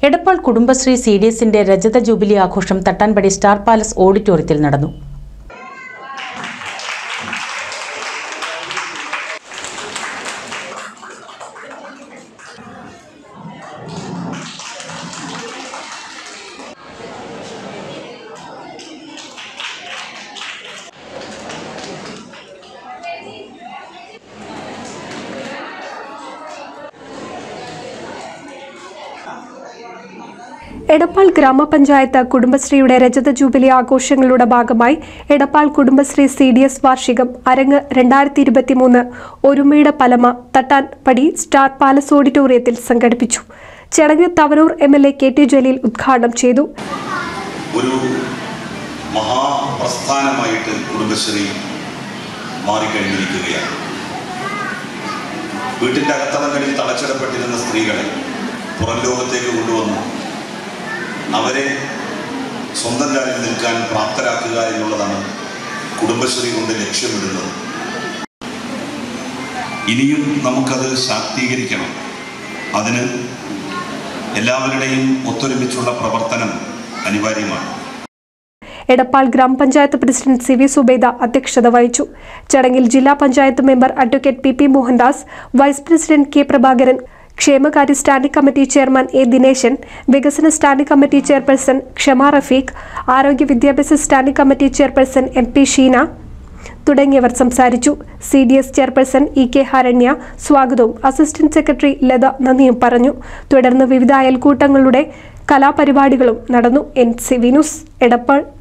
Edappal Kudumbashree C D എസിന്റെ രജത jubilee ആഘോഷം തട്ടാൻപടി സ്റ്റാർ പാലസ് ഓഡിറ്റോറിയത്തിൽ നടന്നു എടപ്പാൾ ഗ്രാമപഞ്ചായത്ത് കുടുംബശ്രീയുടെ രജത ജൂബിലി ആഘോഷങ്ങളുടെ ഭാഗമായി Edappal Kudumbashree C D S വാർഷികം അരങ്ങ് രണ്ടായിരത്തി ഇരുപത്തിമൂന്ന് ഒരുമയുടെ പലമ തട്ടാൻപടി സ്റ്റാർ പാലസ് ഓഡിറ്റോറിയത്തിൽ സംഘടിപ്പിച്ചു ചടങ്ങ് Thavanur M L A K T Jaleel ഉദ്ഘാടനം ചെയ്തു ഒരു മഹാപ്രസ്ഥാനമായിട്ട് കുടുംബശ്രീ മാറിക്കഴിഞ്ഞിരിക്കുകയാണ് വീട്ടിൻ്റെ അകത്തളങ്ങളിൽ തളച്ചിടപ്പെട്ടിരുന്ന സ്ത്രീകളെ പുറം ലോകത്തേക്ക് കൊണ്ടുവന്നു അവരെ സ്വന്തം കാലിൽ നിൽക്കാൻ പ്രാപ്തരാക്കുക എന്നുള്ളതാണ് കുടുംബശ്രീ കൊണ്ട് ലക്ഷ്യമിടുന്നത് ഇനിയും നമുക്കത് ശാക്തീകരിക്കണം അതിന് എല്ലാവരുടെയും ഒത്തൊരുമിച്ചുള്ള പ്രവർത്തനം അനിവാര്യമാണ് എടപ്പാൾ ഗ്രാമപഞ്ചായത്ത് പ്രസിഡന്റ് സി വി സുബൈദ അധ്യക്ഷത വഹിച്ചു ചടങ്ങിൽ ജില്ലാ panchayat member advocate P P Mohandas vice president K Prabhakaran ക്ഷേമകാര്യ standing committee chairman A Dineshan വികസന standing committee chairperson Kshama Rafeeq ആരോഗ്യ വിദ്യാഭ്യാസ standing committee chairperson M P Sheena തുടങ്ങിയവർ സംസാരിച്ചു C D S chairperson E K Haranya സ്വാഗതവും അസിസ്റ്റന്റ് സെക്രട്ടറി ലത നന്ദിയും പറഞ്ഞു തുടർന്ന് വിവിധ അയൽക്കൂട്ടങ്ങളുടെ കലാപരിപാടികളും നടന്നു എൻ സി വിനുസ് എടപ്പാൾ